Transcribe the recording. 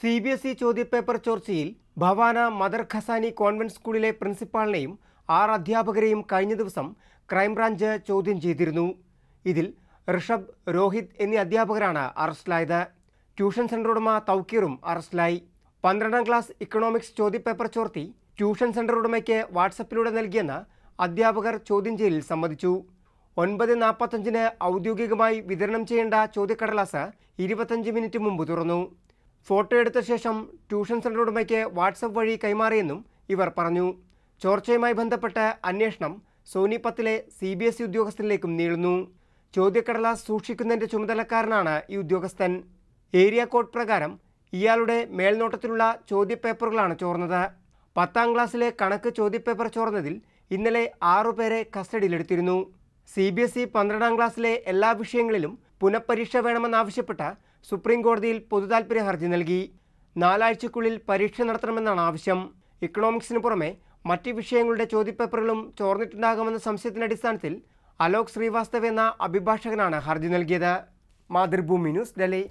C B S E ചോദ്യപേപ്പർ ചോർച്ചയിൽ Bawana mother Khazani convent സ്കൂളിലെ പ്രിൻസിപ്പാളിനെയും ആറ് അധ്യാപകരെയും കഴിഞ്ഞ ദിവസം ക്രൈംബ്രാഞ്ച് ചോദ്യം ചെയ്തിരുന്നു ഇതിൽ ഋഷഭ് രോഹിത് എന്നീ അധ്യാപകരാണ് അറസ്റ്റിലായത് ട്യൂഷൻ സെന്റർ ഉടമ തൗക്കീറും അറസ്റ്റിലായി പന്ത്രണ്ടാം ക്ലാസ് ഇക്കണോമിക്സ് ചോദ്യപേപ്പർ ചോർത്തി ട്യൂഷൻ സെന്റർ ഉടമയ്ക്ക് വാട്സപ്പിലൂടെ നൽകിയെന്ന് അധ്യാപകർ ചോദ്യം ചെയ്യലിൽ സമ്മതിച്ചു ഒൻപത് നാൽപ്പത്തഞ്ചിന് ഔദ്യോഗികമായി വിതരണം ചെയ്യേണ്ട ചോദ്യക്കടലാസ് ഇരുപത്തഞ്ച് മിനിറ്റ് മുമ്പ് തുറന്നു ഫോട്ടോ എടുത്ത ശേഷം ട്യൂഷൻ സെന്റർ ഉടമയ്ക്ക് വാട്സപ്പ് വഴി കൈമാറിയെന്നും ഇവർ പറഞ്ഞു ചോർച്ചയുമായി ബന്ധപ്പെട്ട അന്വേഷണം സോനിപത്തിലെ സി ബി എസ് ഇ ഉദ്യോഗസ്ഥരിലേക്കും നീളുന്നു ചോദ്യക്കടലാസ് സൂക്ഷിക്കുന്നതിന്റെ ചുമതലക്കാരനാണ് ഈ ഉദ്യോഗസ്ഥൻ ഏരിയ കോഡ് പ്രകാരം ഇയാളുടെ മേൽനോട്ടത്തിലുള്ള ചോദ്യപേപ്പറുകളാണ് ചോർന്നത് പത്താം ക്ലാസ്സിലെ കണക്ക് ചോദ്യപേപ്പർ ചോർന്നതിൽ ഇന്നലെ ആറുപേരെ കസ്റ്റഡിയിലെടുത്തിരുന്നു സി ബി എസ് ഇ പന്ത്രണ്ടാം ക്ലാസ്സിലെ എല്ലാ വിഷയങ്ങളിലും പുനഃപരീക്ഷ വേണമെന്നാവശ്യപ്പെട്ട് സുപ്രീം കോടതിയിൽ പൊതുതാൽപര്യ ഹർജി നൽകി നാലാഴ്ചയ്ക്കുള്ളിൽ പരീക്ഷ നടത്തണമെന്നാണ് ആവശ്യം ഇക്കണോമിക്സിന് പുറമെ മറ്റ് വിഷയങ്ങളുടെ ചോദ്യപേപ്പറുകളും ചോർന്നിട്ടുണ്ടാകുമെന്ന സംശയത്തിന്റെ അടിസ്ഥാനത്തിൽ അലോക് ശ്രീവാസ്തവ് എന്ന അഭിഭാഷകനാണ് ഹർജി നൽകിയത് മാതൃഭൂമി ന്യൂസ് ഡൽഹി